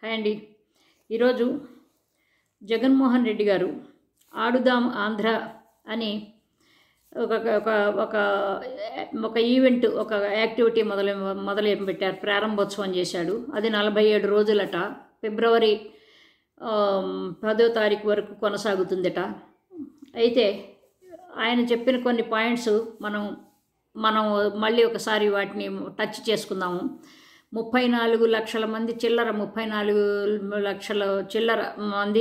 hi అండి ఈరోజు జగన్మోహన్ రెడ్డి గారు ఆడుదాం ఆంధ్ర అని ఒక ఒక ఒక ఒక ఈవెంట్ ఒక యాక్టివిటీ మొదలు మొదలు పెట్టారు ప్రారంభోత్సవం చేశాడు అది నలభై ఏడు రోజులట ఫిబ్రవరి ఆమ్, పదో తారీఖు వరకు కొనసాగుతుందట అయితే ఆయన చెప్పిన కొన్ని పాయింట్స్ మనం మనం మళ్ళీ ఒకసారి వాటిని టచ్ చేసుకుందాము ముప్పై నాలుగు లక్షల మంది చిల్లర ముప్పై నాలుగు లక్షల చిల్లర మంది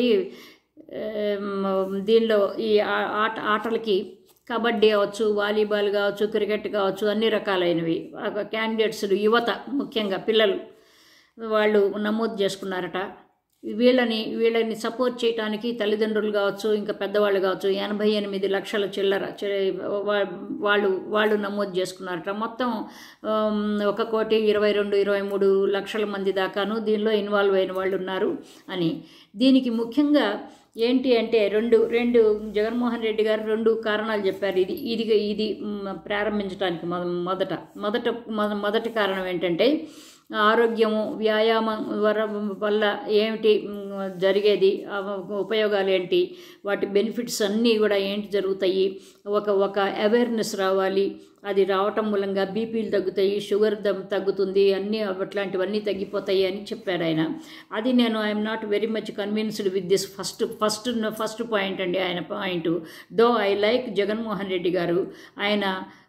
ఏం, దీనిలో ఈ ఆ- ఆట ఆటలకి కబడ్డీ కావచ్చు వాలీబాల్ కావచ్చు క్రికెట్ కావచ్చు అన్ని రకాలైనవి క్యాండిడేట్స్ యువత ముఖ్యంగా పిల్లలు వాళ్ళు నమోదు చేసుకున్నారట వీళ్ళని వీళ్ళని సపోర్ట్ చేయడానికి తల్లిదండ్రులు కావచ్చు ఇంకా పెద్దవాళ్ళు కావచ్చు ఎనభై ఎనిమిది లక్షల చిల్లర చి- వా- వాళ్ళు వాళ్ళు నమోదు చేసుకున్నారట మొత్తం ఆమ్, ఒక కోటి ఇరవై రెండు ఇరవై మూడు లక్షల మంది దాకాను దీనిలో ఇన్వాల్వ్ అయిన వాళ్ళు ఉన్నారు అని దీనికి ముఖ్యంగా ఏంటి అంటే రెండు రెండు జగన్మోహన్ రెడ్డి గారు రెండు కారణాలు చెప్పారు ఇది ఇది ఇది మ్, ప్రారంభించడానికి మొద- మొదట మొదట మొద- మొదటి కారణం ఏంటంటే ఆరోగ్యము వ్యాయామం వర- వల్ల ఏమిటి మ్, జరిగేది ఆ ఉపయోగాలు ఏంటి వాటి బెనిఫిట్స్ అన్నీ కూడా ఏంటి జరుగుతాయి ఒక ఒక అవేర్నెస్ రావాలి అది రావటం మూలంగా బీపీలు తగ్గుతాయి షుగర్ దమ్ తగ్గుతుంది అన్నీ అట్లాంటివన్నీ తగ్గిపోతాయి అని చెప్పాడు ఆయన అది నేను I'm not very much convinced with this first first first point అండి ఆయన point though I like Jaganmohan Reddy garu ఆయన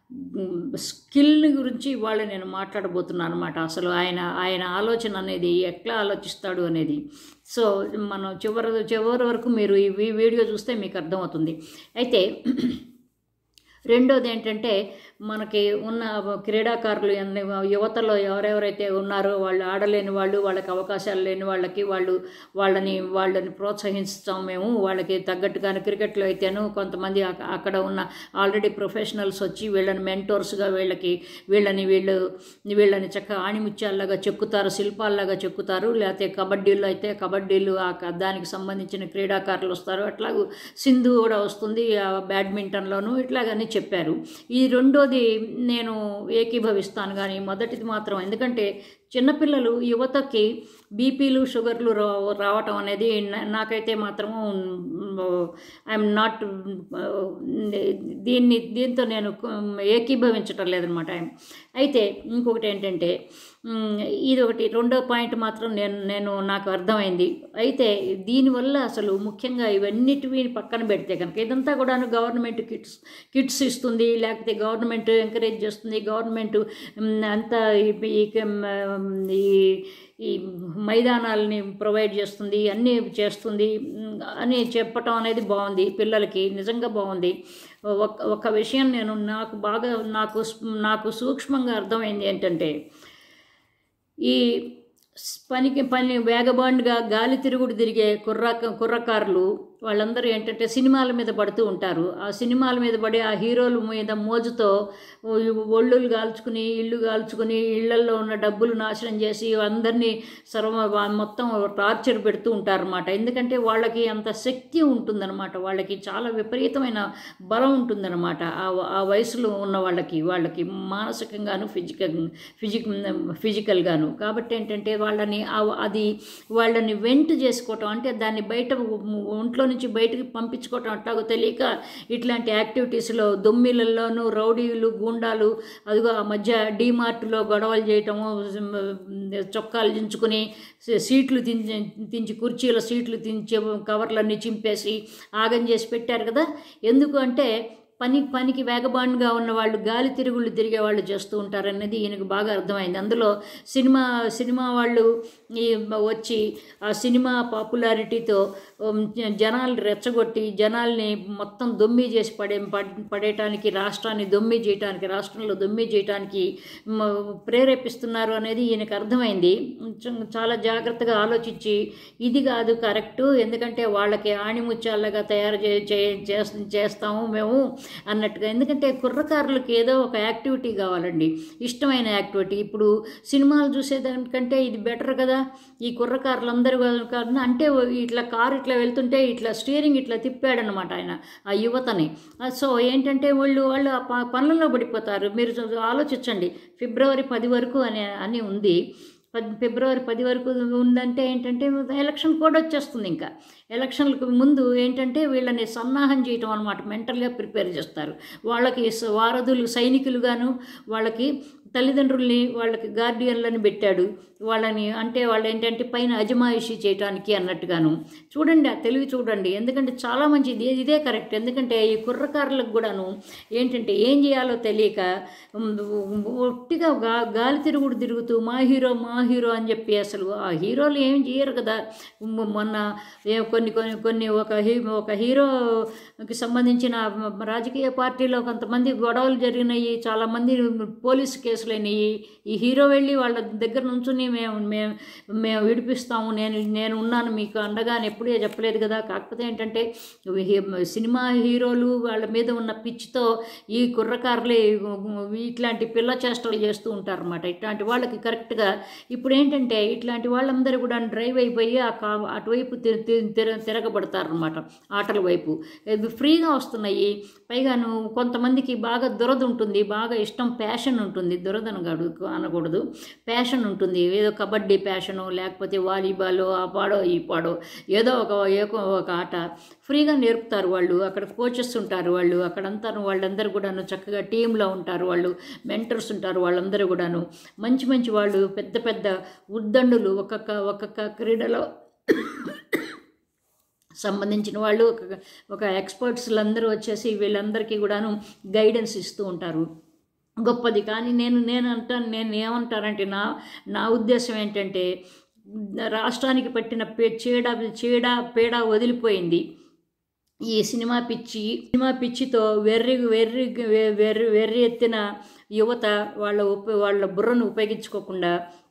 స్కిల్ గురించి ఇవాళ నేను మాట్లాడబోతున్నాను అనమాట అసలు ఆయన ఆయన ఆలోచన అనేది ఎట్లా ఆలోచిస్తాడు అనేది సో మనం చివరి చివరి వరకు మీరు ఈ వీ- వీడియో చూస్తే మీకు అర్థమవుతుంది అయితే రెండోది ఏంటంటే మనకి ఉన్న క్రీడాకారులు ఎన్ని యువతలో ఎవరెవరైతే ఉన్నారో వాళ్ళు ఆడలేని వాళ్ళు వాళ్ళకి అవకాశాలు లేని వాళ్ళకి వాళ్ళు వాళ్ళని వాళ్ళని ప్రోత్సహిస్తాం మేము వాళ్ళకి తగ్గట్టుగానే క్రికెట్లో అయితేను కొంతమంది అక- అక్కడ ఉన్న ఆల్రెడీ ప్రొఫెషనల్స్ వచ్చి వీళ్ళని మెంటోర్స్గా వీళ్ళకి వీళ్ళని వీళ్ళు వీళ్ళని చక్కగా ఆణిముత్యాల్లాగా చెక్కుతారు శిల్పాల్లాగా చెక్కుతారు లేకపోతే కబడ్డీలో అయితే కబడ్డీలు ఆ క- దానికి సంబంధించిన క్రీడాకారులు వస్తారు అట్లాగూ సింధు కూడా వస్తుంది ఆ బ్యాడ్మింటన్లోను ఇట్లాగని చెప్పారు ఈ రెండోది నేను ఏకీభవిస్తాను కానీ మొదటిది మాత్రం ఎందుకంటే చిన్నపిల్లలు యువతకి బీపీలు షుగర్లు రా రావటం అనేది నా- నాకైతే మాత్రము ఐఎమ్ నాట్ దీన్ని దీంతో నేను ఏకీభవించటం లేదనమాట అయితే ఇంకొకటి ఏంటంటే మ్, ఇది ఒకటి రెండో పాయింట్ మాత్రం నేను నేను నాకు అర్థమైంది అయితే దీనివల్ల అసలు ముఖ్యంగా ఇవన్నిటివి పక్కన పెడితే కనుక ఇదంతా కూడాను గవర్నమెంట్ కిట్స్ కిట్స్ ఇస్తుంది లేకపోతే గవర్నమెంట్ ఎంకరేజ్ చేస్తుంది గవర్నమెంట్ మ్, అంతా ఈ- ఈ మ్, ఈ ఈ మైదానాలని ప్రొవైడ్ చేస్తుంది అన్నీ చేస్తుంది మ్, అని చెప్పటం అనేది బాగుంది పిల్లలకి నిజంగా బాగుంది ఒక ఒక విషయం నేను నాకు బాగా నాకు నాకు సూక్ష్మంగా అర్థమైంది ఏంటంటే ఈ స్- పనికి పని వేగబాండ్గా గాలి తిరుగుడు తిరిగే కుర్ర కుర్రకారులు వాళ్ళందరూ ఏంటంటే సినిమాల మీద పడుతూ ఉంటారు ఆ సినిమాల మీద పడి ఆ హీరోల మీద మోజుతో ఒళ్ళు కాల్చుకుని ఇల్లు కాల్చుకుని ఇళ్లల్లో ఉన్న డబ్బులు నాశనం చేసి అందరినీ సర్వ వా- మొత్తం టార్చర్ పెడుతూ ఉంటారన్నమాట ఎందుకంటే వాళ్ళకి అంత శక్తి ఉంటుందన్నమాట వాళ్ళకి చాలా విపరీతమైన బలం ఉంటుందన్నమాట ఆ వ- ఆ వయసులో ఉన్న వాళ్ళకి వాళ్ళకి మానసికంగాను ఫిజికల్ ఫిజిక్ ఫిజికల్గాను కాబట్టి ఏంటంటే వాళ్ళని ఆ- అది వాళ్ళని వెంట్ చేసుకోవటం అంటే దాన్ని బయట ఒంట్లో నుంచి బయటకు పంపించుకోవటం అట్లాగో తెలియక ఇట్లాంటి యాక్టివిటీస్లో దొమ్మిలల్లోనూ రౌడీలు గూండాలు అదిగో ఆ మధ్య డీమార్ట్లో గొడవలు చేయటము చొక్కాలు దించుకుని సీట్లు తించి తించి కుర్చీల సీట్లు తించి కవర్లన్నీ చింపేసి ఆగం చేసి పెట్టారు కదా ఎందుకు అంటే పని పనికి వేగబాండ్గా ఉన్న వాళ్ళు గాలి తిరుగుళ్ళు తిరిగే వాళ్ళు చేస్తూ ఉంటారనేది ఈయనకు బాగా అర్థమైంది అందులో సినిమా సినిమా వాళ్ళు ఈ వచ్చి ఆ సినిమా పాపులారిటీతో ఉమ్, జనాలు రెచ్చగొట్టి జనాల్ని మొత్తం దొమ్మి చేసి పడే పడ్- పడేయటానికి రాష్ట్రాన్ని దొమ్మి చేయటానికి రాష్ట్రంలో దొమ్మి చేయటానికి మ, ప్రేరేపిస్తున్నారు అనేది ఈయనకు అర్థమైంది చ- చాలా జాగ్రత్తగా ఆలోచించి ఇది కాదు కరెక్టు ఎందుకంటే వాళ్ళకి ఆణిముత్యాలుగా తయారు చే చే- చేస్- చేస్తాము మేము అన్నట్టుగా ఎందుకంటే కుర్రకారులకు ఏదో ఒక యాక్టివిటీ కావాలండి ఇష్టమైన యాక్టివిటీ ఇప్పుడు సినిమాలు చూసేదానికంటే ఇది బెటర్ కదా ఈ కుర్రకారులందరూ కాదు అంటే ఇట్లా కారు ఇట్లా వెళ్తుంటే ఇట్లా స్టీరింగ్ ఇట్లా తిప్పాడనమాట ఆయన ఆ యువతని ఆ, సో ఏంటంటే వాళ్ళు వాళ్ళు ఆ ప- పనులలో పడిపోతారు మీరు చూ- ఆలోచించండి ఫిబ్రవరి పది వరకు అని అని ఉంది పది ఫిబ్రవరి పది వరకు ఉందంటే ఏంటంటే ఎలక్షన్ కూడా వచ్చేస్తుంది ఇంకా ఎలక్షన్లకు ముందు ఏంటంటే వీళ్ళని సన్నాహం చేయటం అనమాట మెంటల్గా ప్రిపేర్ చేస్తారు వాళ్ళకి స- వారధులు సైనికులుగాను వాళ్ళకి తల్లిదండ్రుల్ని వాళ్ళకి గార్డియన్లను పెట్టాడు వాళ్ళని అంటే వాళ్ళు ఏంటంటే పైన అజమాయిషీ చేయటానికి అన్నట్టుగాను చూడండి ఆ తెలివి చూడండి ఎందుకంటే చాలా మంచిది ఇదే కరెక్ట్ ఎందుకంటే ఈ కుర్రకారులకు కూడాను ఏంటంటే ఏం చేయాలో తెలియక ఉమ్, ఒట్టిగా గా గాలి తిరుగుడు తిరుగుతూ మా హీరో మా హీరో అని చెప్పి అసలు ఆ హీరోలు ఏం చేయరు కదా ఉమ్, మొన్న ఏ కొన్ని కొన్ని కొన్ని ఒక హీ ఒక హీరోకి సంబంధించిన రాజకీయ పార్టీలో కొంతమంది గొడవలు జరిగినాయి చాలామంది పోలీసు కేసులు అయినాయి ఈ హీరో వెళ్ళి వాళ్ళ దగ్గర నుంచుని మేము మేము మేము విడిపిస్తాము నేను నేను ఉన్నాను మీకు అండగా అని ఎప్పుడే చెప్పలేదు కదా కాకపోతే ఏంటంటే హీ- సినిమా హీరోలు వాళ్ళ మీద ఉన్న పిచ్చితో ఈ కుర్రకారులే ఇట్లాంటి పిల్ల చేష్టలు చేస్తూ ఉంటారన్నమాట ఇట్లాంటి వాళ్ళకి కరెక్ట్గా ఇప్పుడు ఏంటంటే ఇట్లాంటి వాళ్ళందరూ కూడా డ్రైవ్ అయిపోయి ఆ కా అటువైపు తి- తి- తిర తిరగబడతారనమాట ఆటల వైపు ఇవి ఫ్రీగా వస్తున్నాయి పైగాను కొంతమందికి బాగా దురద ఉంటుంది బాగా ఇష్టం ప్యాషన్ ఉంటుంది దురద అనగాడు అనకూడదు ప్యాషన్ ఉంటుంది ఏదో కబడ్డీ ప్యాషను లేకపోతే వాలీబాల్ ఆ పాడో ఈ పాడో ఏదో ఒక ఏకో ఒక ఆట ఫ్రీగా నేర్పుతారు వాళ్ళు అక్కడ కోచెస్ ఉంటారు వాళ్ళు అక్కడంతా వాళ్ళందరూ కూడాను చక్కగా టీంలో ఉంటారు వాళ్ళు మెంటర్స్ ఉంటారు వాళ్ళందరూ కూడాను మంచి మంచి వాళ్ళు పెద్ద పెద్ద ఉద్దండులు ఒక్కొక్క ఒక్కొక్క క్రీడలో సంబంధించిన వాళ్ళు ఒక ఒక ఎక్స్పర్ట్స్లు అందరూ వచ్చేసి వీళ్ళందరికీ కూడాను గైడెన్స్ ఇస్తూ ఉంటారు గొప్పది కానీ నేను నేను అంటాను నేను ఏమంటానంటే నా నా ఉద్దేశం ఏంటంటే రాష్ట్రానికి పట్టిన పే చీడ చీడ పీడ వదిలిపోయింది ఈ సినిమా పిచ్చి సినిమా పిచ్చితో వెర్రి వెర్రి వెర్రి వెర్రి ఎత్తిన యువత వాళ్ళ ఉప వాళ్ళ బుర్రను ఉపయోగించుకోకుండా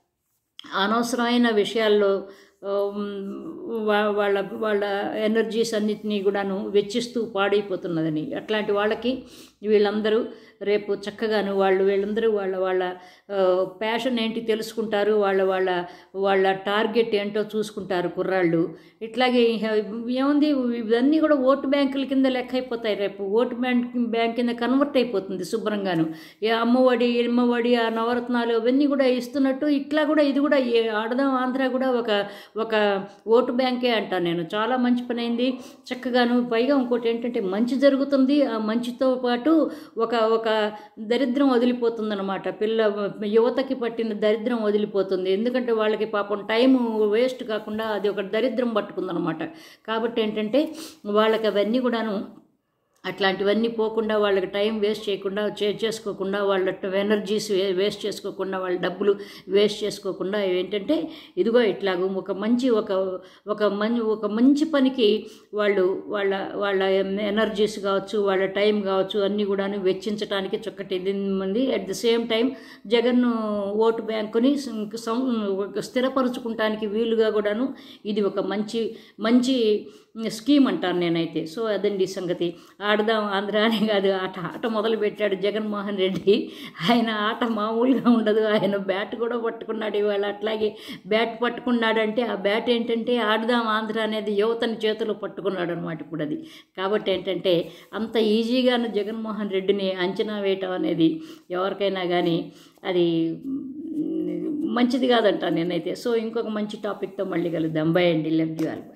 అనవసరమైన విషయాల్లో ఉమ్, వా- వాళ్ళ వాళ్ళ ఎనర్జీస్ అన్నిటినీ కూడాను వెచ్చిస్తూ పాడైపోతున్నదని అట్లాంటి వాళ్ళకి వీళ్ళందరూ రేపు చక్కగాను వాళ్ళు వీళ్ళందరూ వాళ్ళ వాళ్ళ ప్యాషన్ ఏంటి తెలుసుకుంటారు వాళ్ళ వాళ్ళ వాళ్ళ టార్గెట్ ఏంటో చూసుకుంటారు కుర్రాళ్ళు ఇట్లాగే ఏముంది ఇవన్నీ కూడా ఓటు బ్యాంకుల కింద లెక్క అయిపోతాయి రేపు ఓటు బ్యాంక్ బ్యాంక్ కింద కన్వర్ట్ అయిపోతుంది శుభ్రంగాను ఏ అమ్మఒడి ఇమ్మఒడి ఆ నవరత్నాలు అవన్నీ కూడా ఇస్తున్నట్టు ఇట్లా కూడా ఇది కూడా ఏ ఆడదాం ఆంధ్ర కూడా ఒక ఒక ఓటు బ్యాంకే అంటాను నేను చాలా మంచి పని అయింది చక్కగాను పైగా ఇంకోటి ఏంటంటే మంచి జరుగుతుంది ఆ మంచితో పాటు ఒక ఒక దరిద్రం వదిలిపోతుందన్నమాట పిల్ల యువతకి పట్టిన దరిద్రం వదిలిపోతుంది ఎందుకంటే వాళ్ళకి పాపం టైం వేస్ట్ కాకుండా అది ఒక దరిద్రం పట్టుకుందనమాట కాబట్టి ఏంటంటే వాళ్ళకి అవన్నీ కూడాను అట్లాంటివన్నీ పోకుండా వాళ్ళకి టైం వేస్ట్ చేయకుండా చే చేసుకోకుండా వాళ్ళ ఎనర్జీస్ వేస్ట్ చేసుకోకుండా వాళ్ళ డబ్బులు వేస్ట్ చేసుకోకుండా ఏంటంటే ఇదిగో ఇట్లాగూ ఒక మంచి ఒక ఒక మంచి ఒక మంచి పనికి వాళ్ళు వాళ్ళ వాళ్ళ ఎనర్జీస్ కావచ్చు వాళ్ళ టైం కావచ్చు అన్నీ కూడాను వెచ్చించడానికి చక్కటి ఇది ఉంది at the same time Jagan vote బ్యాంకుని సం- సం- ఒక స్థిరపరచుకుంటానికి వీలుగా కూడాను ఇది ఒక మంచి మంచి స్కీమ్ అంటాను నేనైతే సో అదండి సంగతి ఆడదాం ఆంధ్ర అని కాదు ఆట ఆట మొదలు పెట్టాడు జగన్మోహన్ రెడ్డి ఆయన ఆట మామూలుగా ఉండదు ఆయన బ్యాట్ కూడా పట్టుకున్నాడు ఇవాళ అట్లాగే బ్యాట్ పట్టుకున్నాడంటే ఆ బ్యాట్ ఏంటంటే ఆడదాం ఆంధ్ర అనేది యువతని చేతిలో పట్టుకున్నాడు అనమాట ఇప్పుడు అది కాబట్టి ఏంటంటే అంత ఈజీగాను జగన్మోహన్ రెడ్డిని అంచనా వేయటం అనేది ఎవరికైనా కానీ అది మ్, మంచిది కాదంటాను నేనైతే సో ఇంకొక మంచి టాపిక్తో మళ్ళీ కలుద్దాం బై అండి లవ్ యూ ఆల్